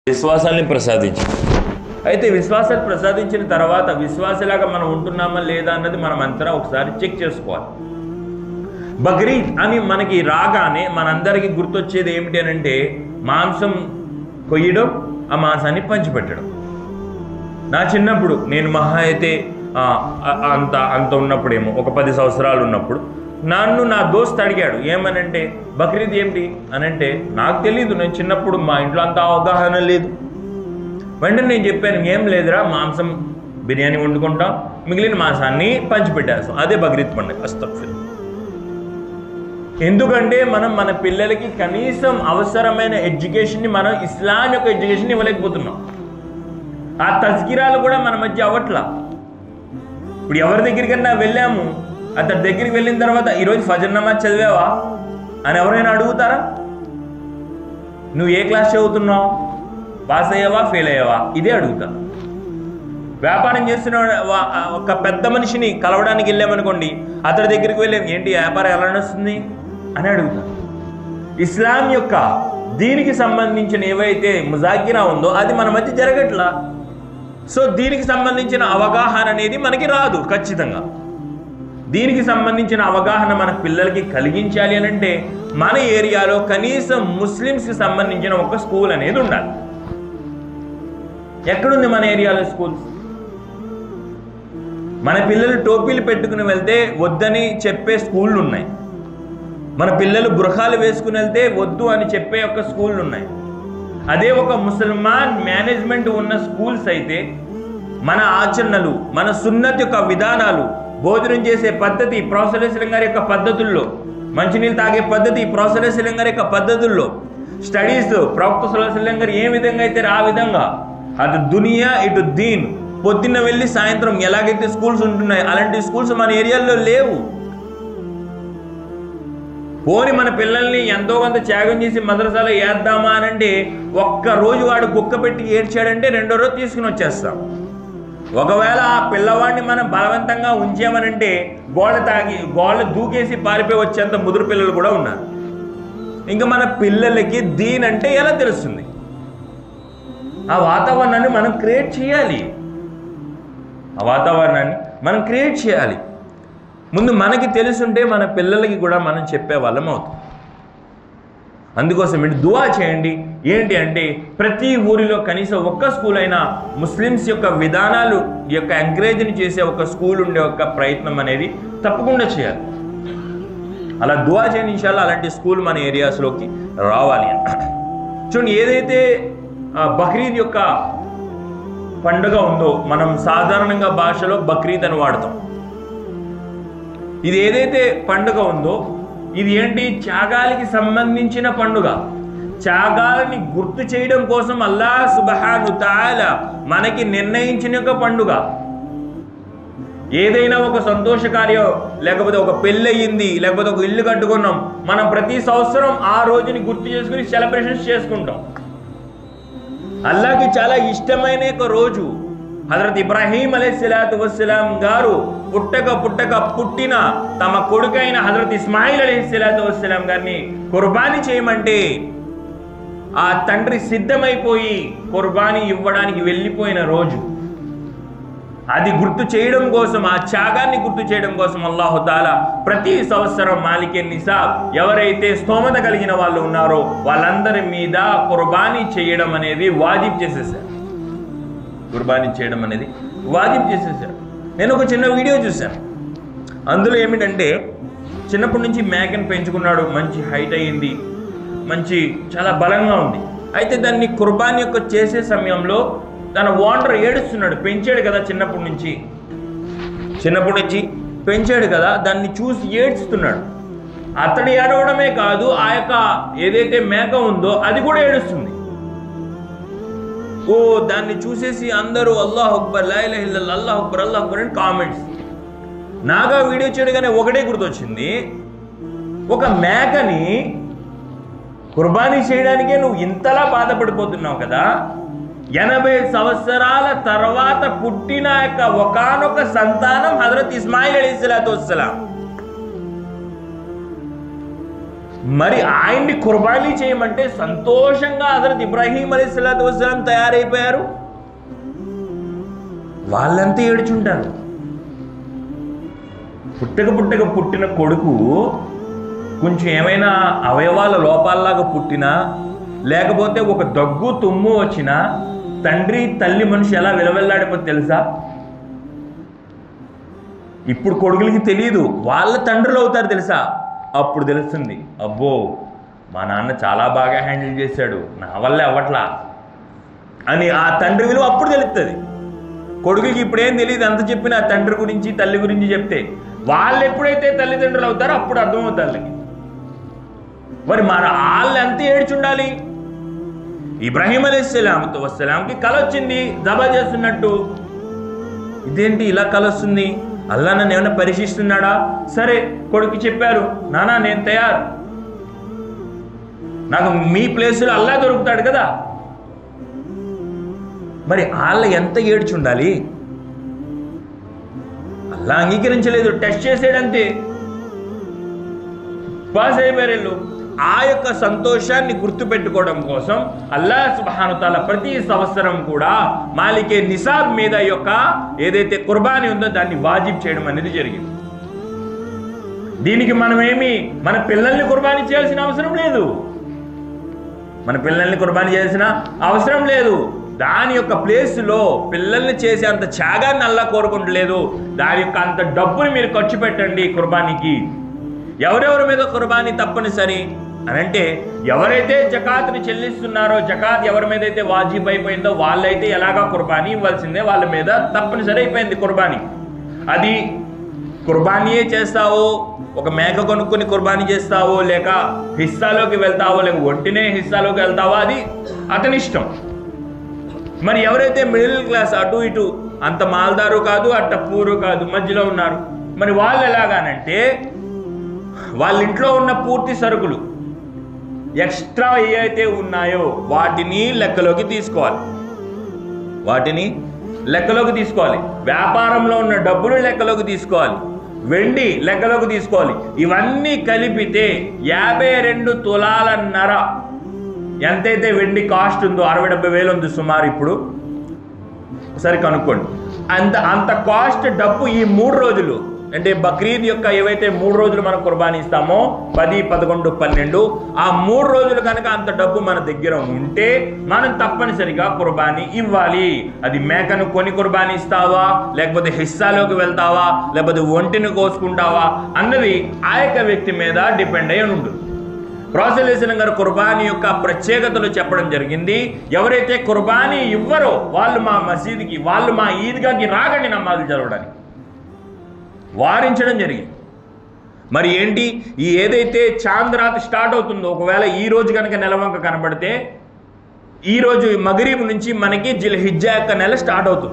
విశ్వాసాన్ని ప్రసాదించింది అయితే విశ్వాసాలు ప్రసాదించిన తర్వాత విశ్వాసలాగా మనం ఉంటున్నామా లేదా అన్నది మనం అంతా ఒకసారి చెక్ చేసుకోవాలి బక్రీద్ అని మనకి రాగానే మనందరికీ గుర్తొచ్చేది ఏమిటి అని అంటే మాంసం కొయ్యడం ఆ మాంసాన్ని పంచిపెట్టడం నా చిన్నప్పుడు నేను మహా అయితే ఆ, ఆ- అంత అంత ఉన్నప్పుడేమో ఒక పది సంవత్సరాలు ఉన్నప్పుడు నన్ను నా దోస్త్ అడిగాడు ఏమనంటే బక్రీద్ ఏమిటి అని అంటే నాకు తెలియదు నేను చిన్నప్పుడు మా ఇంట్లో అంత అవగాహన లేదు వెంటనే నేను చెప్పాను ఏం లేదురా మాంసం బిర్యానీ వండుకుంటాం మిగిలిన మాంసాన్ని పంచిపెట్టేస్తాం అదే బక్రీద్ పండుగ అస్తఫిల్ ఎందుకంటే మనం మన పిల్లలకి కనీసం అవసరమైన ఎడ్యుకేషన్ని మనం ఇస్లాం యొక్క ఎడ్యుకేషన్ ఇవ్వలేకపోతున్నాం ఆ తస్కిరాలు కూడా మన మధ్య అవ్వట్లా ఇప్పుడు ఎవరి దగ్గరికన్నా వెళ్ళాము అతని దగ్గరికి వెళ్ళిన తర్వాత ఈరోజు ఫజర్ నమాజ్ చదివావా అని ఎవరైనా అడుగుతారా నువ్వు ఏ క్లాస్ చదువుతున్నావు పాస్ అయ్యావా ఫెయిల్ అయ్యావా ఇదే అడుగుతా వ్యాపారం చేస్తున్న వా- ఒక పెద్ద మనిషిని కలవడానికి వెళ్ళామనుకోండి అతడి దగ్గరికి వెళ్ళాం ఏంటి వ్యాపారం ఎలా నడుస్తుంది అని అడుగుతా ఇస్లాం యొక్క దీనికి సంబంధించిన ఏవైతే ముజాకిరా ఉందో అది మన మధ్య జరగట్లా సో దీనికి సంబంధించిన అవగాహన అనేది మనకి రాదు ఖచ్చితంగా దీనికి సంబంధించిన అవగాహన మన పిల్లలకి కలిగించాలి అని అంటే మన ఏరియాలో కనీసం ముస్లిమ్స్కి సంబంధించిన ఒక స్కూల్ అనేది ఉండాలి ఎక్కడుంది మన ఏరియాలో స్కూల్స్ మన పిల్లలు టోపీలు పెట్టుకుని వెళ్తే వద్దని చెప్పే స్కూళ్ళు ఉన్నాయి మన పిల్లలు బృహాలు వేసుకుని వెళ్తే వద్దు అని చెప్పే ఒక స్కూళ్ళు ఉన్నాయి అదే ఒక ముసల్మాన్ మేనేజ్మెంట్ ఉన్న స్కూల్స్ అయితే మన ఆచరణలు మన సున్నత్ యొక్క విధానాలు భోజనం చేసే పద్ధతి ప్రోసలేశ్వరం గారి యొక్క పద్ధతుల్లో మంచినీళ్ళు తాగే పద్ధతి ప్రోసలేశ్వరం గారి యొక్క పద్ధతుల్లో స్టడీస్ ప్రవక్త సుల్లాహం గారు ఏ విధంగా అయితే ఆ విధంగా అటు దునియా ఇటు దీన్ పొద్దున్న వెళ్ళి సాయంత్రం ఎలాగైతే స్కూల్స్ ఉంటున్నాయి అలాంటి స్కూల్స్ మన ఏరియాలో లేవు పోని మన పిల్లల్ని ఎంతో కొంత త్యాగం చేసి మద్రసాలో వేద్దామా అని అంటే ఒక్క రోజు వాడు కుక్క పెట్టి ఏడ్చాడంటే రెండో రోజు తీసుకుని వచ్చేస్తాం ఒకవేళ ఆ పిల్లవాడిని మనం బలవంతంగా ఉంచామనంటే గోడ తాగి గోడ దూకేసి పారిపోయి వచ్చేంత ముదురు పిల్లలు కూడా ఉన్నారు ఇంకా మన పిల్లలకి దీన్ అంటే ఎలా తెలుస్తుంది ఆ వాతావరణాన్ని మనం క్రియేట్ చేయాలి ఆ వాతావరణాన్ని మనం క్రియేట్ చేయాలి ముందు మనకి తెలుసుంటే మన పిల్లలకి కూడా మనం చెప్పే వాళ్ళం అవుతాం అందుకోసం ఏంటి దువా చేయండి ఏంటి అంటే ప్రతి ఊరిలో కనీసం ఒక్క స్కూల్ అయినా ముస్లిమ్స్ యొక్క విధానాలు యొక్క ఎంకరేజ్ని చేసే ఒక స్కూల్ ఉండే ఒక ప్రయత్నం అనేది తప్పకుండా చేయాలి అలా దువా చేయండి ఇన్షాల్లా అలాంటి స్కూల్ మన ఏరియాస్లోకి రావాలి చూడండి ఏదైతే ఆ, బక్రీద్ యొక్క పండుగ ఉందో మనం సాధారణంగా భాషలో బక్రీద్ అని వాడతాం ఇది ఏదైతే పండుగ ఉందో ఇది ఏంటి త్యాగాలకి సంబంధించిన పండుగ త్యాగాలని గుర్తు చేయడం కోసం అల్లా సుబహాను తాల మనకి నిర్ణయించిన ఒక పండుగ ఏదైనా ఒక సంతోషకార్యం లేకపోతే ఒక పెళ్ళి అయ్యింది లేకపోతే ఒక ఇల్లు కట్టుకున్నాం మనం ప్రతి సంవత్సరం ఆ రోజుని గుర్తు చేసుకుని సెలబ్రేషన్స్ చేసుకుంటాం అల్లాకి చాలా ఇష్టమైన ఒక రోజు హజరత్ ఇబ్రాహీం అలైహిస్సలాతు వస్సలాం గారు పుట్టక పుట్టక పుట్టిన తమ కొడుకైన హజరత్ ఇస్మాయిల్ అలైహిస్సలాతు వస్సలాం గారిని కుర్బానీ చేయమంటే ఆ తండ్రి సిద్ధమైపోయి కుర్బానీ ఇవ్వడానికి వెళ్ళిపోయిన రోజు అది గుర్తు చేయడం కోసం ఆ త్యాగాన్ని గుర్తు చేయడం కోసం అల్లాహుతాల ప్రతి సంవత్సరం మాలికే నిసాబ్ ఎవరైతే స్తోమత కలిగిన వాళ్ళు ఉన్నారో వాళ్ళందరి మీద కుర్బానీ చేయడం అనేది వాజిబ్ చేసేసారు కుర్బానీ చేయడం అనేది వాజిబ్ చేసేసారు నేను ఒక చిన్న వీడియో చూశాను అందులో ఏమిటంటే చిన్నప్పటి నుంచి మేకని పెంచుకున్నాడు మంచి హైట్ అయ్యింది మంచి చాలా బలంగా ఉంది అయితే దాన్ని కుర్బానీ యొక్క చేసే సమయంలో తన ఓనర్ ఏడుస్తున్నాడు పెంచాడు కదా చిన్నప్పటి నుంచి చిన్నప్పటి నుంచి పెంచాడు కదా దాన్ని చూసి ఏడుస్తున్నాడు అతడు ఏడవడమే కాదు ఆ యొక్క ఏదైతే మేక ఉందో అది కూడా ఏడుస్తుంది ఓ దాన్ని చూసేసి అందరూ అల్లాహ్ అక్బర్ లా ఇలాహ ఇల్లల్లాహ్, అల్లాహ్ అక్బర్ అల్లాహ్ అక్బర్ అని కామెంట్స్ నాగా వీడియో చేయగానే ఒకటే గుర్తొచ్చింది ఒక మేకని కుర్బానీ చేయడానికే నువ్వు ఇంతలా బాధపడిపోతున్నావు కదా ఎనభై సంవత్సరాల తర్వాత పుట్టిన యొక్క ఒకానొక సంతానం హజరత్ ఇస్మాయిల్ అలీస్లాతు వస్సలాం మరి ఆయన్ని కుర్బానీ చేయమంటే సంతోషంగా హజరత్ ఇబ్రాహీం అలీ సలాతు వసలాం తయారైపోయారు వాళ్ళంతా ఏడుచుంటారు పుట్టక పుట్టక పుట్టిన కొడుకు కొంచెం ఏమైనా అవయవాల లోపాల్లాగా పుట్టినా లేకపోతే ఒక దగ్గు తుమ్ము వచ్చినా తండ్రి తల్లి మనిషి ఎలా విలవెల్లాడిపోతే తెలుసా ఇప్పుడు కొడుకులకి తెలియదు వాళ్ళ తండ్రులు అవుతారు తెలుసా అప్పుడు తెలుస్తుంది అబ్బో మా నాన్న చాలా బాగా హ్యాండిల్ చేశాడు నా వల్లే అవ్వట్లా అని ఆ తండ్రి విలువ అప్పుడు తెలుస్తుంది కొడుకుకి ఇప్పుడేం తెలియదు ఎంత చెప్పినా తండ్రి గురించి తల్లి గురించి చెప్తే వాళ్ళు ఎప్పుడైతే తల్లిదండ్రులు అవుతారో అప్పుడు అర్థమవుతుంది వాళ్ళకి మరి మన వాళ్ళు ఎంత ఏడ్చుండాలి ఇబ్రాహీం అలీస్లాంతో వస్సలాంకి కల వచ్చింది జబా చేస్తున్నట్టు ఇదేంటి ఇలా కల వస్తుంది అల్లా నన్ను ఏమైనా పరీక్షిస్తున్నాడా సరే కొడుకు చెప్పారు నానా నేను తయారు నాకు మీ ప్లేసులో అల్లా దొరుకుతాడు కదా మరి వాళ్ళ ఎంత ఏడ్చుండాలి అల్లా అంగీకరించలేదు టెస్ట్ చేసాడంతే పాస్ అయిపోయారు వీళ్ళు. ఆ యొక్క సంతోషాన్ని గుర్తుపెట్టుకోవడం కోసం అల్లా సుబానుతాల ప్రతి సంవత్సరం కూడా మాలికే నిసాబ్ మీద యొక్క ఏదైతే కుర్బానీ ఉందో దాన్ని వాజిబ్ చేయడం అనేది జరిగింది దీనికి మనమేమి మన పిల్లల్ని కుర్బానీ చేయాల్సిన అవసరం లేదు మన పిల్లల్ని కుర్బానీ చేయాల్సిన అవసరం లేదు దాని యొక్క ప్లేస్లో పిల్లల్ని చేసే అంత త్యాగాన్ని అల్లా కోరుకుంటలేదు దాని యొక్క అంత డబ్బుని మీరు ఖర్చు పెట్టండి కుర్బానీకి ఎవరెవరి మీద కుర్బానీ తప్పనిసరి అని అంటే ఎవరైతే జకాత్ని చెల్లిస్తున్నారో జకాత్ ఎవరి మీద అయితే వాజిబ్ అయిపోయిందో వాళ్ళైతే ఎలాగా కుర్బానీ ఇవ్వాల్సిందే వాళ్ళ మీద తప్పనిసరి అయిపోయింది కుర్బానీ అది కుర్బానీయే చేస్తావో ఒక మేక కొనుక్కొని కుర్బానీ చేస్తావో లేక హిస్సాలోకి వెళ్తావో లేక ఒంటినే హిస్సాలోకి వెళ్తావో అది అతని ఇష్టం మరి ఎవరైతే మిడిల్ క్లాస్ అటు ఇటు అంత మాల్దారు కాదు అట్ట పూరు కాదు మధ్యలో ఉన్నారు మరి వాళ్ళు ఎలాగానంటే వాళ్ళ ఇంట్లో ఉన్న పూర్తి సరుకులు ఎక్స్ట్రా ఏవైతే ఉన్నాయో వాటిని లెక్కలోకి తీసుకోవాలి వాటిని లెక్కలోకి తీసుకోవాలి వ్యాపారంలో ఉన్న డబ్బులు లెక్కలోకి తీసుకోవాలి వెండి లెక్కలోకి తీసుకోవాలి ఇవన్నీ కలిపితే యాభై రెండు తులాలన్నర ఎంతైతే వెండి కాస్ట్ ఉందో అరవై డెబ్బై వేలు ఉంది సుమారు ఇప్పుడు ఒకసారి కనుక్కోండి అంత అంత కాస్ట్ డబ్బు ఈ మూడు రోజులు అంటే బక్రీద్ యొక్క ఏవైతే మూడు రోజులు మనం కుర్బానీ ఇస్తామో పది పదకొండు పన్నెండు ఆ మూడు రోజులు కనుక అంత డబ్బు మన దగ్గర ఉంటే మనం తప్పనిసరిగా కుర్బానీ ఇవ్వాలి అది మేకను కొని కుర్బానీ ఇస్తావా లేకపోతే హిస్సాలోకి వెళ్తావా లేకపోతే ఒంటిని కోసుకుంటావా అన్నది ఆ యొక్క వ్యక్తి మీద డిపెండ్ అయి ఉంటుంది ప్రాసలేసిన గారు కుర్బానీ యొక్క ప్రత్యేకతలు చెప్పడం జరిగింది ఎవరైతే కుర్బానీ ఇవ్వరో వాళ్ళు మా మసీదుకి వాళ్ళు మా ఈద్గాకి రాకండి నమాజులు చదవడానికి వారించడం జరిగింది మరి ఏంటి ఈ ఏదైతే చాంద్రాత్ స్టార్ట్ అవుతుందో ఒకవేళ ఈ రోజు కనుక నెలవంక కనబడితే ఈ రోజు మగరీబ్ నుంచి మనకి జిల్ హిజ్జా యొక్క నెల స్టార్ట్ అవుతుంది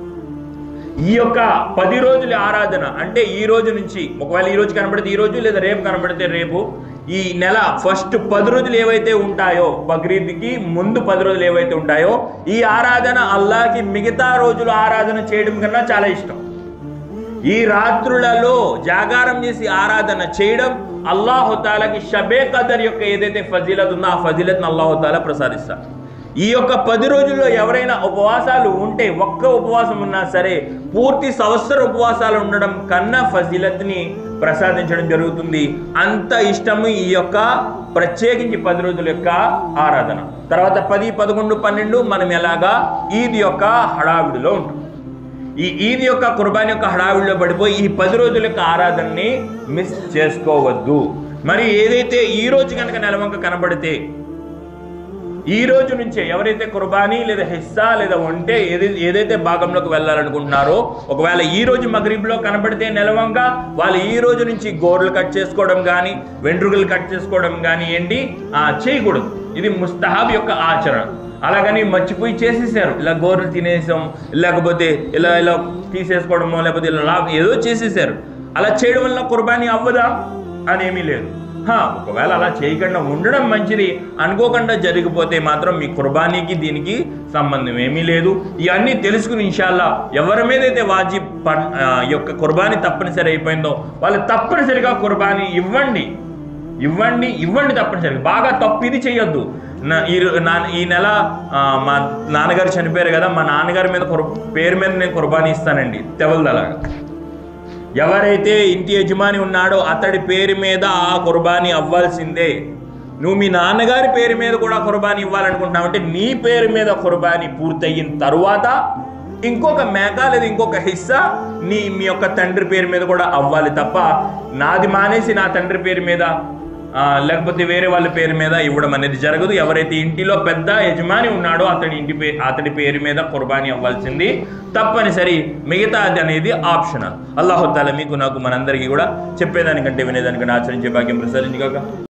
ఈ యొక్క పది రోజుల ఆరాధన అంటే ఈ రోజు నుంచి ఒకవేళ ఈ రోజు కనబడితే ఈ రోజు లేదా రేపు కనబడితే రేపు ఈ నెల ఫస్ట్ పది రోజులు ఏవైతే ఉంటాయో బక్రీద్కి ముందు పది రోజులు ఏవైతే ఉంటాయో ఈ ఆరాధన అల్లాకి మిగతా రోజులు ఆరాధన చేయడం కన్నా చాలా ఇష్టం ఈ రాత్రులలో జాగారం చేసి ఆరాధన చేయడం అల్లాహుతాలకి షబే కదర్ యొక్క ఏదైతే ఫజీలత్ ఉందో ఆ ఫజీలత్ని అల్లాహుతాల ప్రసాదిస్తారు ఈ యొక్క పది రోజుల్లో ఎవరైనా ఉపవాసాలు ఉంటే ఒక్క ఉపవాసం ఉన్నా సరే పూర్తి సంవత్సర ఉపవాసాలు ఉండడం కన్నా ఫజీలత్ని ప్రసాదించడం జరుగుతుంది అంత ఇష్టము ఈ యొక్క ప్రత్యేకించి పది రోజుల యొక్క ఆరాధన తర్వాత పది పదకొండు పన్నెండు మనం ఎలాగా ఈద్ యొక్క హడావిడిలో ఉంటాం ఈ ఈద్ యొక్క కుర్బాన్ యొక్క హడావిడిలో పడిపోయి ఈ పది రోజుల యొక్క ఆరాధనని మిస్ చేసుకోవద్దు మరి ఏదైతే ఈ రోజు కనుక నెలవంక కనబడితే ఈ రోజు నుంచే ఎవరైతే కుర్బానీ లేదా హిస్సా లేదా ఒంటే ఏది ఏదైతే భాగంలోకి వెళ్ళాలనుకుంటున్నారో ఒకవేళ ఈ రోజు మగరీబ్లో కనబడితే నెలవంక వాళ్ళు ఈ రోజు నుంచి గోర్లు కట్ చేసుకోవడం కానీ వెంట్రుకలు కట్ చేసుకోవడం కానీ ఏంటి ఆ, చేయకూడదు ఇది ముస్తహాబ్ యొక్క ఆచరణ అలాగని మర్చిపోయి చేసేసారు ఇలా గోర్లు తినేసాం లేకపోతే ఇలా ఇలా తీసేసుకోవడమో లేకపోతే ఇలా లా- ఏదో చేసేసారు అలా చేయడం వల్ల కుర్బానీ అవ్వదా అనేమీ లేదు హా, ఒకవేళ అలా చేయకుండా ఉండడం మంచిది అనుకోకుండా జరిగిపోతే మాత్రం మీ కుర్బానీకి దీనికి సంబంధం ఏమీ లేదు ఇవన్నీ తెలుసుకుని ఇన్షాల్లా ఎవరి మీద అయితే వాజిబ్ పన్- ఆ, యొక్క కుర్బానీ తప్పనిసరి అయిపోయిందో వాళ్ళు తప్పనిసరిగా కుర్బానీ ఇవ్వండి ఇవ్వండి ఇవ్వండి తప్పనిసరిగా బాగా తప్పు ఇది చేయొద్దు నా ఈ రో- నా ఈ నెల ఆ, మా నాన్నగారు చనిపోయారు కదా మా నాన్నగారి మీద కుర్ పేరు మీద నేను కుర్బానీ ఇస్తానండి తెవలదలాగా ఎవరైతే ఇంటి యజమాని ఉన్నాడో అతడి పేరు మీద ఆ కుర్బానీ అవ్వాల్సిందే నువ్వు మీ నాన్నగారి పేరు మీద కూడా కుర్బానీ ఇవ్వాలనుకుంటున్నావంటే నీ పేరు మీద కుర్బానీ పూర్తయిన తరువాత ఇంకొక మేక లేదా ఇంకొక హిస్సా నీ మీ యొక్క తండ్రి పేరు మీద కూడా అవ్వాలి తప్ప నాది మానేసి నా తండ్రి పేరు మీద ఆ, లేకపోతే వేరే వాళ్ళ పేరు మీద ఇవ్వడం అనేది జరగదు ఎవరైతే ఇంటిలో పెద్ద యజమాని ఉన్నాడో అతడి ఇంటి పే అతడి పేరు మీద కుర్బానీ అవ్వాల్సింది తప్పనిసరి మిగతాది అనేది ఆప్షనల్ అల్లాహుతాల మీకు నాకు మనందరికీ కూడా చెప్పేదానికంటే వినేదానికంటే ఆచరించే భాగ్యం ప్రసాదించుగాక